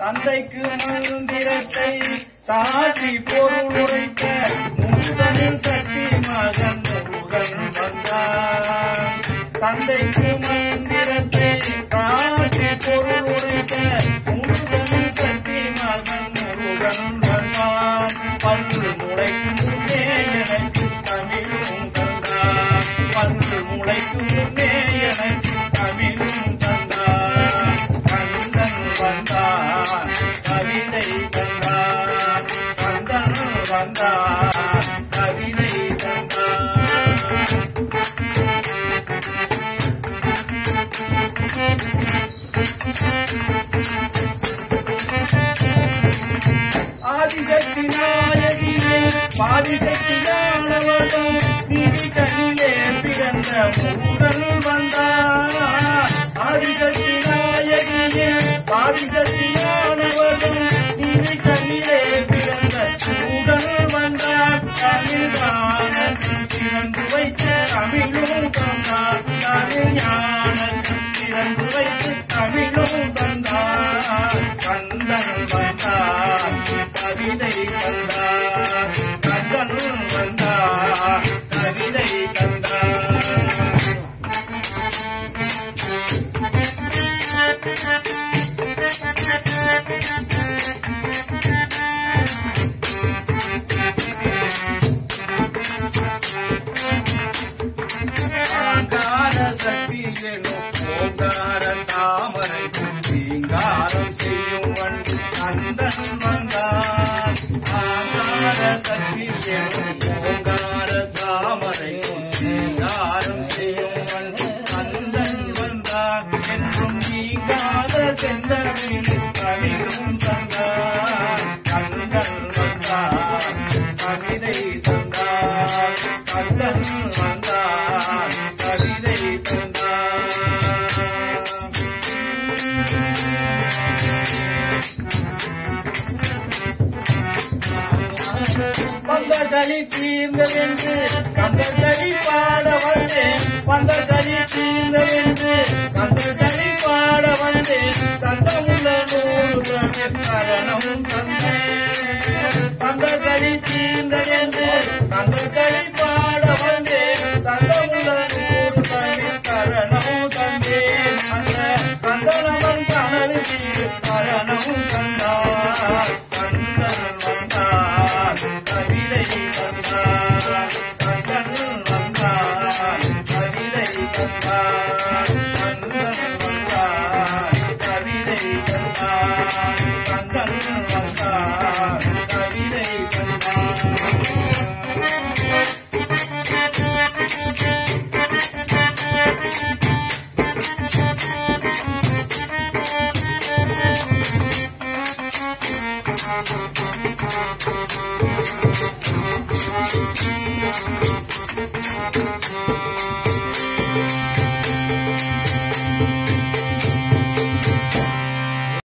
தந்தைக்கு மந்திரத்தை சாட்சி பொருள் உரைக்க முருகன் சக்தி மகன் முருகன் வந்தான் தந்தைக்கு மந்திரத்தை சாட்சி பொருள் உரைக்க முருகன் சக்தி மகன் முருகன் வந்தான் பன்று முளைக்கும் முன்னே எனக்கு தமிழும் தந்தான் பன்று முளைக்கும் முன்னே எனக்கு தமிழும் தந்தான் கந்தன் வந்தான் கவிதை தந்தான் கந்தன் வந்தான் கவிதை தந்தான் ஆதிசக்தி நாயகியே பாதிசக்தியானவளும் நீதி கண்ணிலே பிறந்த முருகன் வந்தார் ஆதிசக்தி நாயகியே பாதிசக்தியானவளும் நீதி கண்ணிலே பிறந்த முருகன் வந்தார் தமிழ் ஞானத்தில் பிறந்து வைத்த தமிழும் தந்தார் தமிழ் ஞானத்தில் பிறந்து வைத்து தமிழும் தந்தார் கந்தன் வந்தார் கவிதை தந்தார் கந்தன் வந்தார் கவிதை தந்தார் ஆங்கார சக்தி எனும் ஓங்கார தாமரை தீங்காரம் செய்யும் வண்டி கந்தன் வந்தான் ஆங்கார சக்தி எனும் ஓங்கார தாமரை தீங்காரம் செய்யும் வண்டி கந்தன் வந்தான் என்றும் நீங்காத செந்தமிழ் தமிழும் தந்தான் கந்தன் வந்தான் கவிதை தந்தான் கந்தன் வந்தான் கவிதை தந்தான் வந்த களி தீர்ந்ததென்று கந்த களி பாட வந்தேன் வந்த களி தீர்ந்ததென்று கந்த களி பாட வந்தேன் சந்தமுள்ள நூறு கரணம் தந்தேன் வந்த களி தீர்ந்ததென்று கந்த களி பாட வந்தேன் சந்தமுள்ள நூறு கரணம் தந்தேன் அந்த கந்தனவன் கனது தீரு கரணம் தந்தார் கந்தன் வந்தான் கவிதை தந்தான் கந்தன் வந்தான் கவிதை தந்தான் கந்தன் வந்தான் கவிதை தந்தான் கந்தன் வந்தான் கவிதை தந்தான் Thank you.